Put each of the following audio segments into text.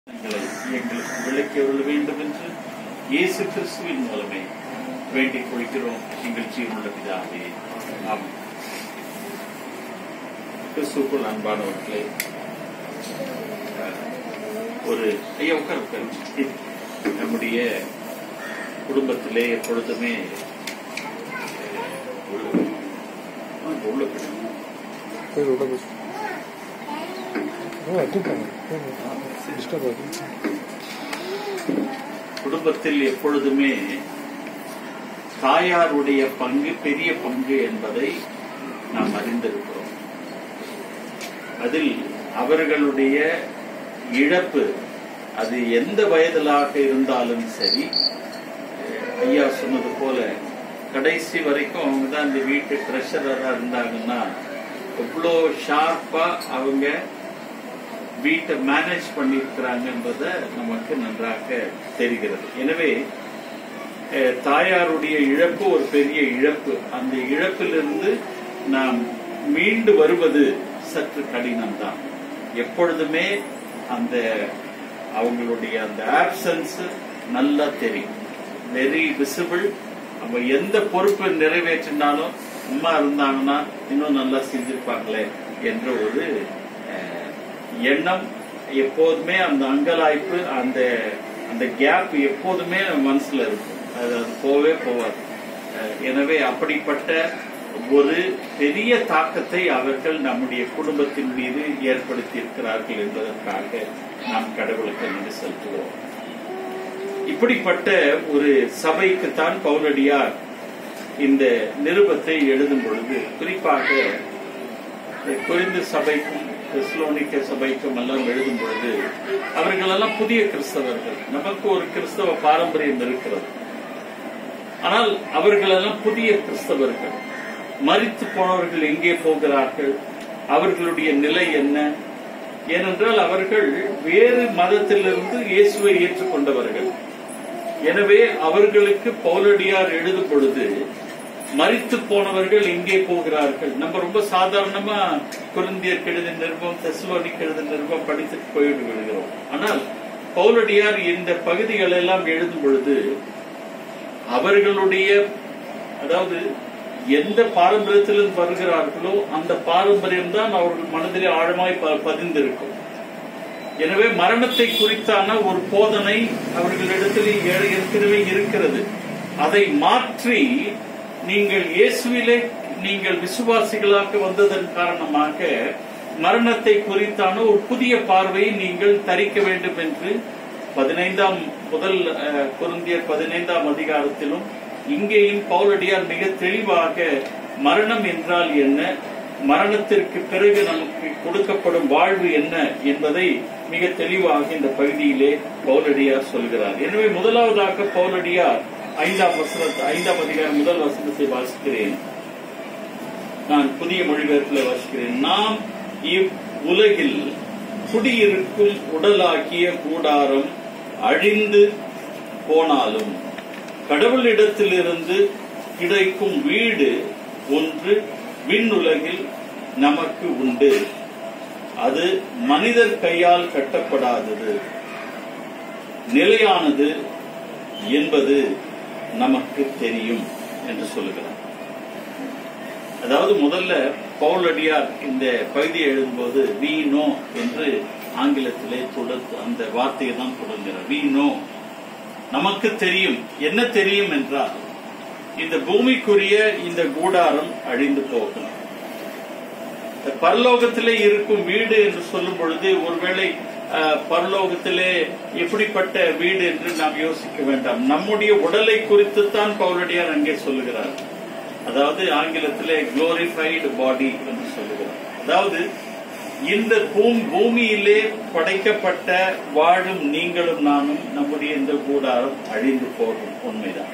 எங்களை எங்களுக்கு விளக்கி அருள வேண்டும் என்று இயேசு கிறிஸ்துவின் மூலமே வேண்டிக் கொள்கிறோம் எங்கள் ஜீவனுள்ள பிதாவே ஆமென் கிறிஸ்துக்குள் அன்பானவர்களே ஒரு ஐயா உட்கார் உட்கார். நம்முடைய குடும்பத்திலே எப்பொழுதுமே உள்ள உள்ள போயிடுங்க. कोई रोटा कुछ वो ठीक है डिस्टर्ब हो गया குடும்பத்தில் எப்பொழுதுமே தாயாருடைய பங்கு பெரிய பங்கு என்பதை நாம் அறிந்திருக்கிறோம் அதில் அவர்களுடைய இழப்பு அது எந்த வயதிலாக இருந்தாலும் சரி அஹ், ஐயா சொன்னது போல கடைசி வரைக்கும் அவங்க தான் இந்த வீட்டு ட்ரெஷரரா இருந்தாங்கன்னா எவ்வளோ ஷார்ப்பா அவங்க வீட்டை மேனேஜ் பண்ணியிருக்கிறாங்க என்பதை நமக்கு நன்றாக தெரிகிறது எனவே அஹ், தாயாருடைய இழப்பு ஒரு பெரிய இழப்பு அந்த இழப்பிலிருந்து நாம் மீண்டு வருவது சற்று கடினம்தான் எப்பொழுதுமே அந்த அவங்களுடைய அந்த ஆப்சன்ஸ் நல்லா தெரியும் வெரி விசிபிள் அவங்க எந்த பொறுப்பை நிறைவேற்றினாலும் அம்மா இருந்தாங்கன்னா இன்னும் நல்லா செஞ்சிருப்பாங்களே என்ற ஒரு அஹ், எண்ணம் எப்போதுமே அந்த அங்கலாய்ப்பு அந்த அந்த கேப் எப்போதுமே நம்ம மனசுல இருக்கும் அது அது போவே போவாது அஹ், எனவே அப்படிப்பட்ட ஒரு பெரிய தாக்கத்தை அவர்கள் நம்முடைய குடும்பத்தின் மீது ஏற்படுத்தி இருக்கிறார்கள் என்பதற்காக நாம் கடவுளுக்கு நன்றி செலுத்துகிறோம் இப்படிப்பட்ட ஒரு சபைக்குத்தான் பவுலடியார் இந்த நிருபத்தை எழுதும் பொழுது குறிப்பாக குறிந்து சபைக்கும் தெஸ்லோனிக்க சபைக்கும் எல்லாம் எழுதும் பொழுது அவர்கள் எல்லாம் புதிய கிறிஸ்தவர்கள் நமக்கு ஒரு கிறிஸ்தவ பாரம்பரியம் இருக்கிறது ஆனால் அவர்கள் எல்லாம் புதிய கிறிஸ்தவர்கள் மரித்து போனவர்கள் எங்கே போகிறார்கள் அவர்களுடைய நிலை என்ன ஏனென்றால் அவர்கள் வேறு மதத்திலிருந்து இயேசுவை ஏற்றுக்கொண்டவர்கள் எனவே அவர்களுக்கு பவுலடியார் எழுதும் பொழுது மரித்து போனவர்கள் எங்கே போகிறார்கள் நம்ம ரொம்ப சாதாரணமா குருந்தியர் கெழுத நிருபம் தெஸ்லோனிக் கெழுத நிருபம் படித்துட்டு போயிட்டு விடுகிறோம் ஆனால் பவுலடியார் இந்த பகுதிகள் எல்லாம் எழுதும் பொழுது அவர்களுடைய அதாவது எந்த பாரம்பரியத்திலிருந்து வருகிறார்களோ அந்த பாரம்பரியம் தான் அவர்கள் மனதிலே ஆழமாய் ப- பதிந்திருக்கும் எனவே மரணத்தை குறித்தான ஒரு போதனை அவர்களிடத்தில் ஏ- ஏற்கனவே இருக்கிறது அதை மாற்றி நீங்கள் இயேசுவிலே நீங்கள் விசுவாசிகளாக வந்ததன் காரணமாக மரணத்தை குறித்தான ஒரு புதிய பார்வையை நீங்கள் தரிக்க வேண்டும் என்று பதினைந்தாம் முதல் அஹ், கொரிந்தியர் பதினைந்தாம் அதிகாரத்திலும் இங்கேயும் பவுலடியார் மிக தெளிவாக மரணம் என்றால் என்ன மரணத்திற்கு பிறகு நமக்கு கொடுக்கப்படும் வாழ்வு என்ன என்பதை மிக தெளிவாக இந்த பகுதியிலே பவுலடியார் சொல்கிறார் எனவே முதலாவதாக பவுலடியார் ஐந்தாம் வசனத்தை ஐந்தாம் அதிகாரம் முதல் வசனத்தை வாசிக்கிறேன் நான் புதிய மொழிபெயர்ப்பில் வாசிக்கிறேன் நாம் இவ் உலகில் குடியிருக்கும் உடலாகிய கூடாரம் அழிந்து போனாலும் கடவுளிடத்திலிருந்து கிடைக்கும் வீடு ஒன்று விண்ணுலகில் நமக்கு உண்டு அது மனிதர் கையால் கட்டப்படாதது நிலையானது என்பது நமக்கு தெரியும் என்று சொல்லுகிறார் அதாவது முதல்ல பவுலடியார் இந்த பகுதியை எழுதும்போது வி நோ என்று ஆங்கிலத்திலே தொடர் அந்த வார்த்தையை தான் தொடங்குகிறார் வி நோ நமக்கு தெரியும் என்ன தெரியும் என்றால் இந்த பூமிக்குரிய இந்த கூடாரம் அழிந்து போகும் இந்த பரலோகத்திலே இருக்கும் வீடு என்று சொல்லும் பொழுது ஒருவேளை அஹ், பரலோகத்திலே எப்படிப்பட்ட வீடு என்று நாம் யோசிக்க வேண்டாம் நம்முடைய உடலை குறித்துத்தான் பவுலடியார் அங்கே சொல்லுகிறார் அதாவது ஆங்கிலத்திலே குளோரிஃபைடு பாடி என்று சொல்லுகிறார் அதாவது இந்த பூம் பூமியிலே படைக்கப்பட்ட வாழும் நீங்களும் நானும் நம்முடைய இந்த கூடாரம் அழிந்து போகும் உண்மைதான்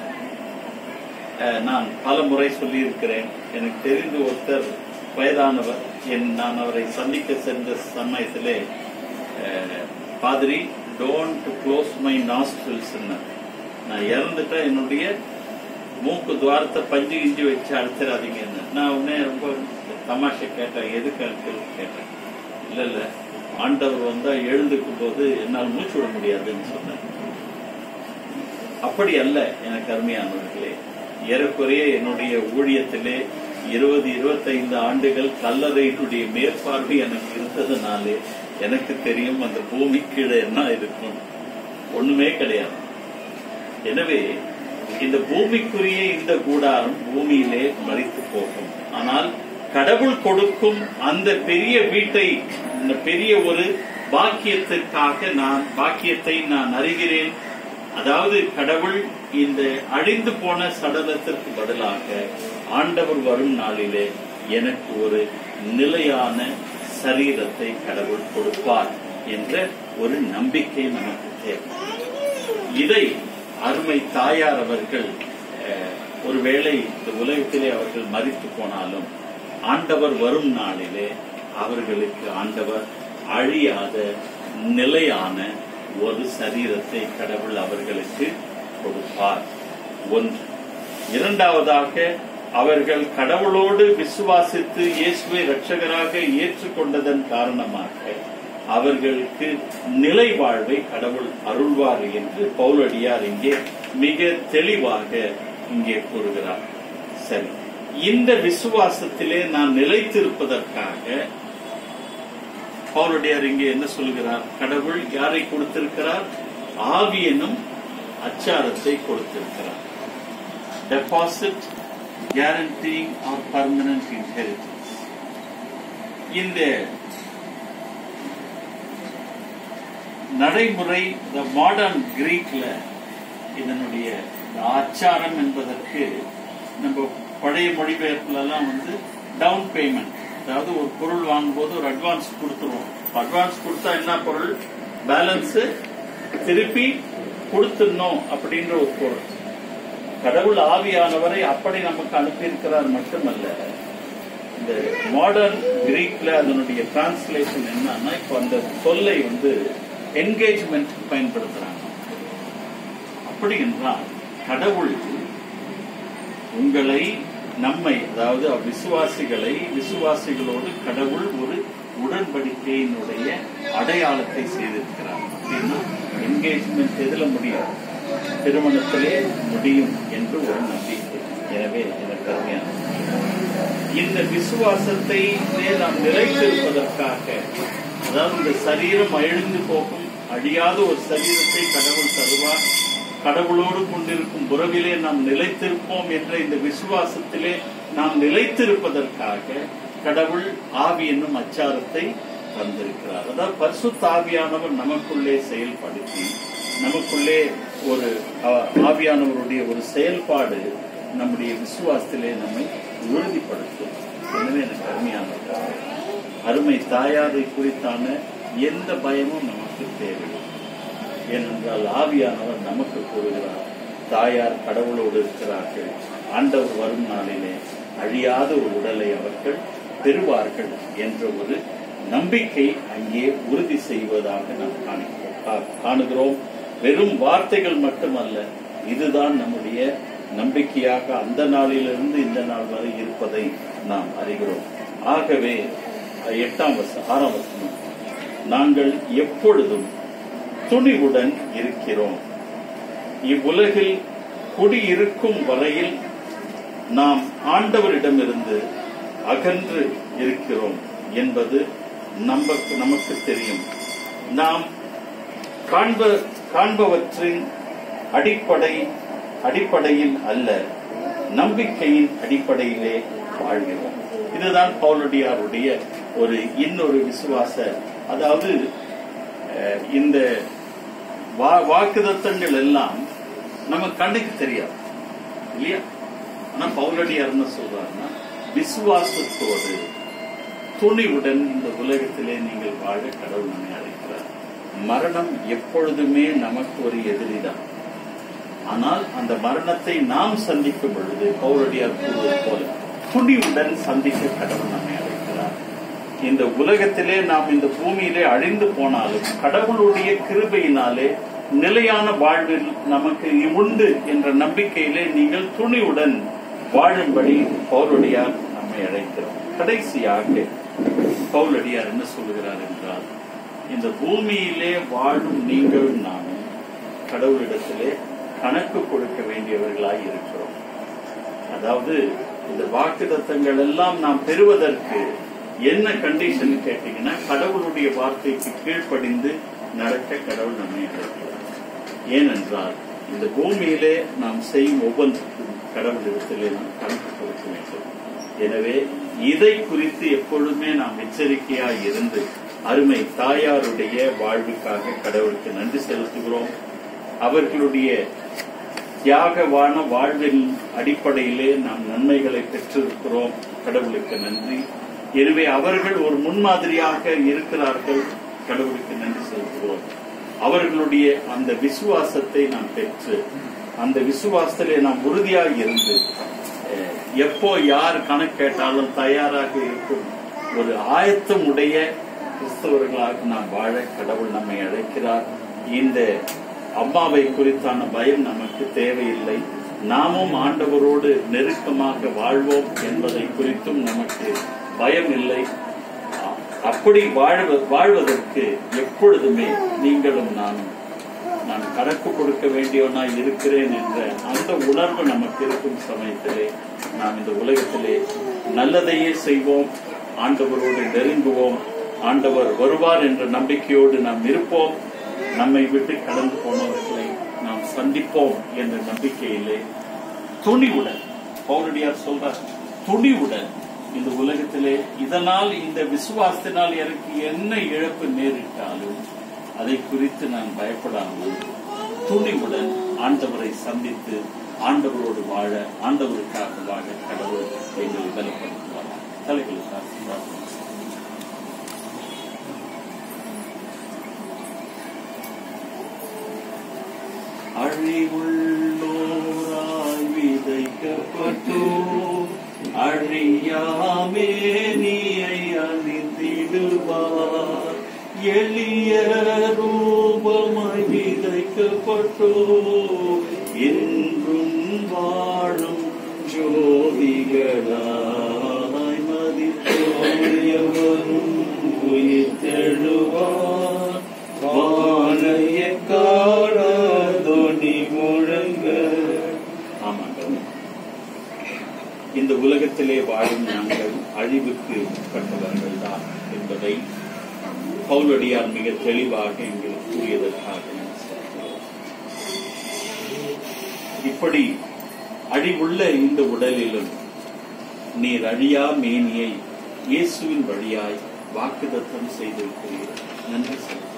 அஹ், நான் பல முறை சொல்லியிருக்கிறேன் எனக்கு தெரிந்து ஒருத்தர் வயதானவர் என் நான் அவரை சந்திக்க சென்ற சமயத்திலே அஹ், பாதிரி டோன்ட் க்ளோஸ் மை நாஸ்ட்ரில்ஸ் நான் இறந்துட்டா என்னுடைய மூக்கு துவாரத்தை பஞ்சு கிஞ்சி வச்சு அடிச்சிடாதீங்கன்னு நான் உடனே ரொம்ப தமாஷை கேட்டேன் எதுக்கு அடிக்கிறது கேட்டேன் இல்ல இல்ல ஆண்டவர் வந்தா எழுந்துக்கும் போது என்னால் மூச்சு விட முடியாதுன்னு சொன்னார் அப்படி அல்ல எனக்கு அருமையானவர்களே ஏறக்குறைய என்னுடைய ஊழியத்திலே இருபது இருபத்தைந்து ஆண்டுகள் கல்லறையினுடைய மேற்பார்வை எனக்கு இருந்ததுனாலே எனக்கு தெரியும் அந்த பூமி கீழே என்ன இருக்கும் ஒண்ணுமே கிடையாது எனவே இந்த பூமிக்குரிய இந்த கூடாரம் பூமியிலே மறித்து போகும் ஆனால் கடவுள் கொடுக்கும் அந்த பெரிய வீட்டை இந்த பெரிய ஒரு பாக்கியத்திற்காக நான் பாக்கியத்தை நான் அறிகிறேன் அதாவது கடவுள் இந்த அழிந்து போன சடலத்திற்கு பதிலாக ஆண்டவர் வரும் நாளிலே எனக்கு ஒரு நிலையான சரீரத்தை கடவுள் கொடுப்பார் என்ற ஒரு நம்பிக்கை நமக்கு தேவை இதை அருமை தாயார் அவர்கள் அஹ், ஒருவேளை இந்த உலகத்திலே அவர்கள் மறித்து போனாலும் ஆண்டவர் வரும் நாளிலே அவர்களுக்கு ஆண்டவர் அழியாத நிலையான ஒரு சரீரத்தை கடவுள் அவர்களுக்கு கொடுப்பார் ஒன்று இரண்டாவதாக அவர்கள் கடவுளோடு விசுவாசித்து இயேசுவை இரட்சகராக ஏற்றுக்கொண்டதன் காரணமாக அவர்களுக்கு நிலை வாழ்வை கடவுள் அருள்வார் என்று பவுலடியார் இங்கே மிக தெளிவாக இங்கே கூறுகிறார் சரி இந்த விசுவாசத்திலே நான் நிலைத்திருப்பதற்காக பவுலடியார் இங்கே என்ன சொல்கிறார் கடவுள் யாரை கொடுத்திருக்கிறார் ஆவியனும் அச்சாரத்தை கொடுத்திருக்கிறார் deposit guaranteeing our permanent inheritance இந்த நடைமுறை இந்த மாடர்ன் கிரீக்ல இதனுடைய ஆச்சாரம் என்பதற்கு நம்ம பழைய மொழிபெயர்ப்புல எல்லாம் வந்து டவுன் பேமெண்ட் அதாவது ஒரு பொருள் வாங்கும்போது ஒரு அட்வான்ஸ் கொடுத்துருவோம் அட்வான்ஸ் கொடுத்தா என்ன பொருள் பேலன்ஸ் திருப்பி கொடுத்துடணும் அப்படின்ற ஒரு பொருள் கடவுள் ஆவியானவரை அப்படி நமக்கு அனுப்பியிருக்கிறார் மட்டுமல்ல இந்த மாடர்ன் கிரீக்ல அதனுடைய டிரான்ஸ்லேஷன் என்னன்னா இப்போ அந்த சொல்லை வந்து என்கேஜ்மெண்ட் பயன்படுத்துறாங்க அப்படி என்றால் கடவுள் உங்களை நம்மை அதாவது விசுவாசிகளை விசுவாசிகளோடு கடவுள் ஒரு உடன்படிக்கையினுடைய அடையாளத்தை செய்திருக்கிறார் அப்படின்னா என்கேஜ்மெண்ட் எதுல முடியும் திருமணத்திலே முடியும் என்று ஒரு நம்பிக்கை எனவே எனக்கு அருமையான இந்த விசுவாசத்தை நாம் நிலைத்திருப்பதற்காக அதாவது இந்த சரீரம் அழிந்து போகும் அழியாத ஒரு சரீரத்தை கடவுள் தருவார் கடவுளோடு கொண்டிருக்கும் உறவிலே நாம் நிலைத்திருப்போம் என்ற இந்த விசுவாசத்திலே நாம் நிலைத்திருப்பதற்காக கடவுள் ஆவி என்னும் அச்சாரத்தை தந்திருக்கிறார் அதாவது பரிசுத்த ஆவியானவர் நமக்குள்ளே செயல்படுத்தி நமக்குள்ளே ஒரு அஹ், ஆவியானவருடைய ஒரு செயல்பாடு நம்முடைய விசுவாசத்திலே நம்மை உறுதிப்படுத்தும் எனவே எனக்கு அருமையானது அருமை தாயாரை குறித்தான எந்த பயமும் நமக்கு தேவையில்லை ஏனென்றால் ஆவியானவர் நமக்கு கூறுகிறார் தாயார் கடவுளோடு இருக்கிறார்கள் ஆண்டவர் வரும் நாளிலே அழியாத ஒரு உடலை அவர்கள் பெறுவார்கள் என்ற ஒரு நம்பிக்கை அங்கே உறுதி செய்வதாக நாம் காணுகிறோம் கா- காணுகிறோம் வெறும் வார்த்தைகள் மட்டுமல்ல இதுதான் நம்முடைய நம்பிக்கையாக அந்த நாளிலிருந்து இந்த நாள் வரை இருப்பதை நாம் அறிகிறோம் ஆகவே எட்டாம் வருஷம் ஆறாம் வருஷம் நாங்கள் எப்பொழுதும் துணிவுடன் இருக்கிறோம் இவ்வுலகில் குடியிருக்கும் வரையில் நாம் ஆண்டவரிடமிருந்து அகன்று இருக்கிறோம் என்பது நமக்கு நமக்கு தெரியும் நாம் காண்ப காண்பவற்றின் அடிப்படை அடிப்படையில் அல்ல நம்பிக்கையின் அடிப்படையிலே வாழ்கிறோம் இதுதான் பவுலடியாருடைய ஒரு இன்னொரு விசுவாச அதாவது அஹ், இந்த வா- வாக்குதத்தங்கள் எல்லாம் நம்ம கண்ணுக்கு தெரியாது இல்லையா ஆனா பவுலடியார் என்ன சொல்றாருன்னா விசுவாசத்தோடு துணிவுடன் இந்த உலகத்திலே நீங்கள் வாழ கடவுள் நம்மை அழைக்கிறார் மரணம் எப்பொழுதுமே நமக்கு ஒரு எதிரிதான் ஆனால் அந்த மரணத்தை நாம் சந்திக்கும் பொழுது பவுலடியார் கூறுவது போல துணிவுடன் சந்திக்க கடவுள் நம்மை அழைக்கிறார் இந்த உலகத்திலே நாம் இந்த பூமியிலே அழிந்து போனாலும் கடவுளுடைய கிருபையினாலே நிலையான வாழ்வில் நமக்கு உண்டு என்ற நம்பிக்கையிலே நீங்கள் துணிவுடன் வாழும்படி பவுலடியார் நம்மை அழைக்கிறோம் கடைசியாக பவுலடியார் என்ன சொல்லுகிறார் என்றால் இந்த பூமியிலே வாழும் நீங்களும் நானும் கடவுளிடத்திலே கணக்கு கொடுக்க வேண்டியவர்களாய் இருக்கிறோம் அதாவது இந்த வாக்குத்தத்தங்கள் எல்லாம் நாம் பெறுவதற்கு என்ன கண்டிஷன் கேட்டீங்கன்னா கடவுளுடைய வார்த்தைக்கு கீழ்ப்படிந்து நடக்க கடவுள் நம்மை அழைக்கிறார் ஏனென்றால் இந்த பூமியிலே நாம் செய்யும் ஒவ்வொன்றுக்கும் கடவுளிடத்திலே நாம் கணக்கு கொடுக்க வேண்டும் எனவே இதை குறித்து எப்பொழுதுமே நாம் எச்சரிக்கையாய் இருந்து அருமை தாயாருடைய வாழ்வுக்காக கடவுளுக்கு நன்றி செலுத்துகிறோம் அவர்களுடைய தியாகவான வாழ்வின் அடிப்படையிலே நாம் நன்மைகளை பெற்றிருக்கிறோம் கடவுளுக்கு நன்றி எனவே அவர்கள் ஒரு முன்மாதிரியாக இருக்கிறார்கள் கடவுளுக்கு நன்றி செலுத்துகிறோம் அவர்களுடைய அந்த விசுவாசத்தை நாம் பெற்று அந்த விசுவாசத்திலே நாம் உறுதியாக இருந்து அஹ், எப்போ யார் கணக்கு கேட்டாலும் தயாராக இருக்கும் ஒரு ஆயத்தம் உடைய கிறிஸ்தவர்களாக நாம் வாழ கடவுள் நம்மை அழைக்கிறார் இந்த அம்மாவை குறித்தான பயம் நமக்கு தேவையில்லை நாமும் ஆண்டவரோடு நெருக்கமாக வாழ்வோம் என்பதை குறித்தும் நமக்கு பயம் இல்லை அ- அப்படி வாழ்வ வாழ்வதற்கு எப்பொழுதுமே நீங்களும் நானும் நான் கணக்கு கொடுக்க வேண்டியவனாய் இருக்கிறேன் என்ற அந்த உணர்வு நமக்கு இருக்கும் சமயத்திலே நாம் இந்த உலகத்திலே நல்லதையே செய்வோம் ஆண்டவரோடு நெருங்குவோம் ஆண்டவர் வருவார் என்ற நம்பிக்கையோடு நாம் இருப்போம் நம்மை விட்டு கடந்து போனவர்களை நாம் சந்திப்போம் என்ற நம்பிக்கையிலே துணிவுடன் பவுரடியார் சொல்றார் துணிவுடன் இந்த உலகத்திலே இதனால் இந்த விசுவாசத்தினால் எனக்கு என்ன இழப்பு நேரிட்டாலும் அதை குறித்து நான் பயப்படாமல் துணிவுடன் ஆண்டவரை சந்தித்து ஆண்டவரோடு வாழ ஆண்டவருக்காக வாழ கடவுள் எங்களை பலப்படுத்துவார் தலைகளுக்காக பிரார்த்தனை செய்வோம். அழிவுள்ளோராய் விதைக்கப்பட்டோ அழியாமே நீயை அணிந்திடுவார் எளிய ரூபமாய் விதைக்கப்பட்டோ என்றும் வாழும் ஜோதிகளாய் மதித்தோயவரும் உயிர்த்தெழுவார் வானைய காடொனி முழங்க ஆமாங்க இந்த உலகத்திலே வாழும் நாங்கள் அழிவுக்கு உட்பட்டவர்கள் தான் என்பதை பவுலடியார் மிக தெளிவாக எங்களுக்கு கூறியதற்காக நான் சொல்கிறேன். இப்படி அழிவுள்ள இந்த உடலிலும் நீர் அழியா மேனியை இயேசுவின் வழியாய் வாக்குதத்தம் செய்திருக்கிறீர் நன்றி செலுத்துகிறேன்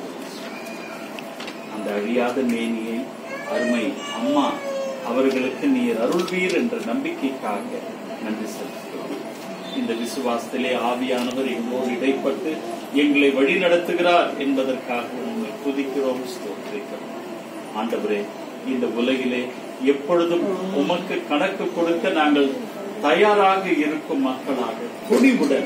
அந்த அழியாத மேனியை அருமை அம்மா அவர்களுக்கு நீர் அருள்வீர் என்ற நம்பிக்கைக்காக நன்றி செலுத்துகிறோம் இந்த விசுவாசத்திலே ஆவியானவர் எங்களோடு இடைப்பட்டு எங்களை வழி நடத்துகிறார் என்பதற்காக உண்மை துதிக்கிறோம் ஸ்தோத்திரிக்கிறோம் ஆண்டவரே இந்த உலகிலே எப்பொழுதும் உமக்கு கணக்கு கொடுக்க நாங்கள் தயாராக இருக்கும் மக்களாக துணிவுடன்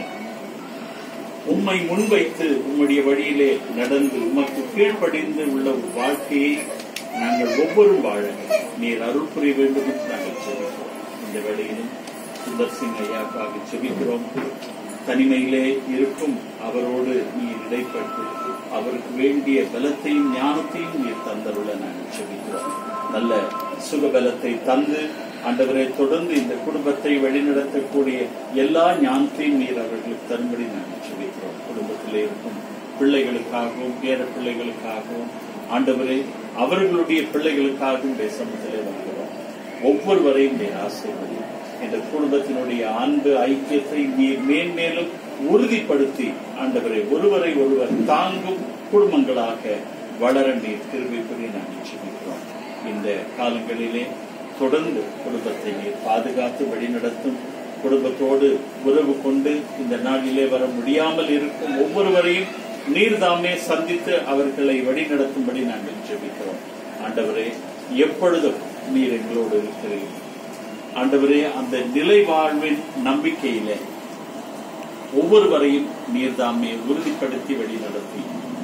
உம்மை முன்வைத்து உம்முடைய வழியிலே நடந்து உமக்கு கீழ்ப்படிந்து உள்ள ஒரு வாழ்க்கையை நாங்கள் ஒவ்வொரு வாழ நீர் அருள் புரிய வேண்டும் என்று நாங்கள் செபிக்கிறோம் இந்த வேளையிலும் சுந்தர் சிங் ஐயாக்காக செபிக்கிறோம் தனிமையிலே இருக்கும் அவரோடு நீர் இடைப்பட்டு அவருக்கு வேண்டிய பலத்தையும் ஞானத்தையும் நீர் தந்தருள நாங்கள் செபிக்கிறோம் நல்ல சுகபலத்தை தந்து ஆண்டவரை தொடர்ந்து இந்த குடும்பத்தை வழிநடத்தக்கூடிய எல்லா ஞானத்தையும் நீர் அவர்களுக்கு தரும்படி நாங்கள் செபிக்கிறோம் குடும்பத்திலே இருக்கும் பிள்ளைகளுக்காகவும் பேர பிள்ளைகளுக்காகவும் ஆண்டவரே அவர்களுடைய பிள்ளைகளுக்காகவும் தேசத்திலே வருகிறோம் ஒவ்வொருவரையும் நீர் ஆசைப்படி இந்த குடும்பத்தினுடைய அன்பு ஐக்கியத்தை நீர் மேன்மேலும் உறுதிப்படுத்தி ஆண்டவரை ஒருவரை ஒருவர் தாங்கும் குடும்பங்களாக வளர நீர் திரும்பி புரிய நாங்கள் செபிக்கிறோம் இந்த காலங்களிலே தொடர்ந்து குடும்பத்தை நீர் பாதுகாத்து வழிநடத்தும் குடும்பத்தோடு உறவு கொண்டு இந்த நாளிலே வர முடியாமல் இருக்கும் ஒவ்வொருவரையும் நீர் தாமே சந்தித்து அவர்களை வழிநடத்தும்படி நாங்கள் ஜெபிக்கிறோம் ஆண்டவரே எப்பொழுதும் நீர் எங்களோடு இருக்கிறீர் ஆண்டவரே அந்த நிலை வாழ்வின் நம்பிக்கையிலே ஒவ்வொருவரையும் நீர் தாமே உறுதிப்படுத்தி வழிநடத்தி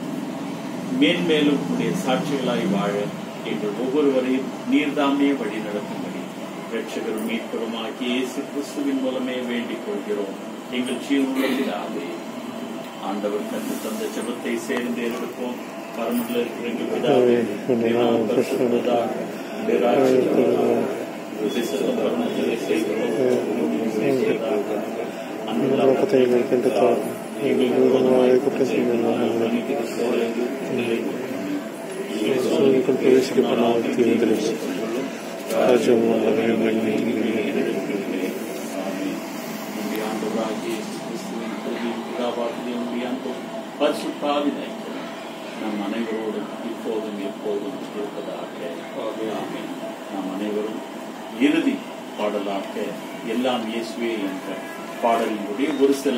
மேன்மேலும் உடைய சாட்சிகளாய் வாழ எங்கள் ஒவ்வொருவரையும் நீர்தாமே வழி நடத்தும்படி ரட்சகரும் மீட்பரும் ஆகிய இயேசு கிறிஸ்துவின் மூலமே வேண்டிக் கொள்கிறோம் எங்கள் ஜீவனுள்ள பிதாவே ஆண்டவர் தந்து தந்த ஜெபத்தை சேர்ந்து எடுப்போம் பரமத்தில் இருக்கிற எங்கள் பிதாவே, உம்முடைய நாமம் பரிசுத்தப்படுவதாக. உம்முடைய ராஜ்யம் வருவதாக. உம்முடைய சித்தம் பரமத்திலே செய்வதாக. அன்புள்ள லோகத்தை எங்களுக்கு தாரும் எங்கள் தூரமாக குற்றம் செய்கிறோம் மன்னிக்கிற சோழர்கள் இல்லை. சூரியக்குள் பிரவேசிக்கப்படாமல் தீவிர ராஜ்யம் உள்ளது நம் அனைவரோடும் இப்போதும் எப்போதும் இருப்பதாக ஆமென். நாம் அனைவரும் இறுதி பாடலாக எல்லாம் இயேசுவே என்ற பாடலினுடைய ஒரு சில